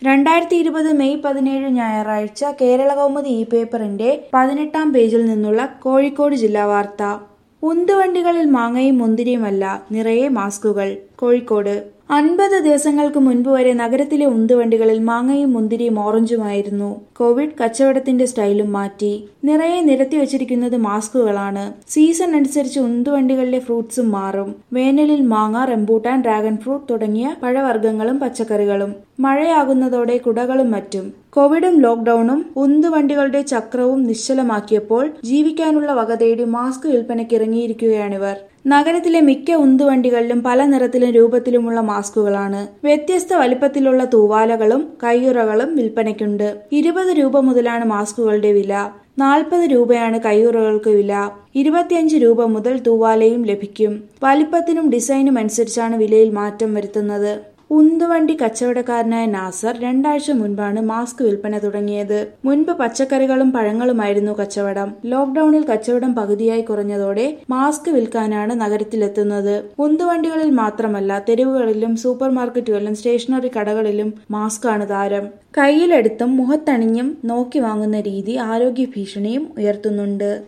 രണ്ടായിരത്തി ഇരുപത് മെയ് പതിനേഴ് ഞായറാഴ്ച കേരളകൗമുദി ഈ പേപ്പറിന്റെ പതിനെട്ടാം പേജിൽ നിന്നുള്ള കോഴിക്കോട് ജില്ലാ വാർത്ത ഉന്തുവണ്ടികളിൽ മാങ്ങയും മുന്തിരിയുമല്ല നിറയെ മാസ്കുകൾ കോഴിക്കോട് അൻപത് ദിവസങ്ങൾക്ക് മുൻപ് വരെ നഗരത്തിലെ ഉന്തുവണ്ടികളിൽ മാങ്ങയും മുന്തിരിയും ഓറഞ്ചുമായിരുന്നു കോവിഡ് കച്ചവടത്തിന്റെ സ്റ്റൈലും മാറ്റി നിറയെ നിരത്തി വച്ചിരിക്കുന്നത് മാസ്കുകളാണ് സീസൺ അനുസരിച്ച് ഉന്തുവണ്ടികളിലെ ഫ്രൂട്ട്സും മാറും വേനലിൽ മാങ്ങ റംബൂട്ടാൻ ഡ്രാഗൺ ഫ്രൂട്ട് തുടങ്ങിയ പഴവർഗ്ഗങ്ങളും പച്ചക്കറികളും മഴയാകുന്നതോടെ കുടകളും മറ്റും കോവിഡും ലോക്ഡൌണും ഉന്തുവണ്ടികളുടെ ചക്രവും നിശ്ചലമാക്കിയപ്പോൾ ജീവിക്കാനുള്ള വക തേടി മാസ്ക് വിൽപ്പനയ്ക്ക് ഇറങ്ങിയിരിക്കുകയാണിവർ നഗരത്തിലെ മിക്ക ഉന്തുവണ്ടികളിലും പല നിറത്തിലും രൂപത്തിലുമുള്ള മാസ്കുകളാണ് വ്യത്യസ്ത വലിപ്പത്തിലുള്ള തൂവാലകളും കയ്യുറകളും വിൽപ്പനയ്ക്കുണ്ട് ഇരുപത് രൂപ മുതലാണ് മാസ്കുകളുടെ വില നാൽപ്പത് രൂപയാണ് കയ്യുറകൾക്ക് വില ഇരുപത്തിയഞ്ച് രൂപ മുതൽ തൂവാലയും ലഭിക്കും വലിപ്പത്തിനും ഡിസൈനും അനുസരിച്ചാണ് വിലയിൽ മാറ്റം വരുത്തുന്നത് ഉന്തുവണ്ടി കച്ചവടക്കാരനായ നാസർ രണ്ടാഴ്ച മുൻപാണ് മാസ്ക് വിൽപ്പന തുടങ്ങിയത് മുൻപ് പച്ചക്കറികളും പഴങ്ങളുമായിരുന്നു കച്ചവടം ലോക്ഡൌണിൽ കച്ചവടം പകുതിയായി കുറഞ്ഞതോടെ മാസ്ക് വിൽക്കാനാണ് നഗരത്തിലെത്തുന്നത് ഉന്തുവണ്ടികളിൽ മാത്രമല്ല തെരുവുകളിലും സൂപ്പർ മാർക്കറ്റുകളിലും സ്റ്റേഷനറി കടകളിലും മാസ്കാണ് താരം കയ്യിലെടുത്തും മുഖത്തണിഞ്ഞും നോക്കി വാങ്ങുന്ന രീതി ആരോഗ്യ ഭീഷണിയും ഉയർത്തുന്നുണ്ട്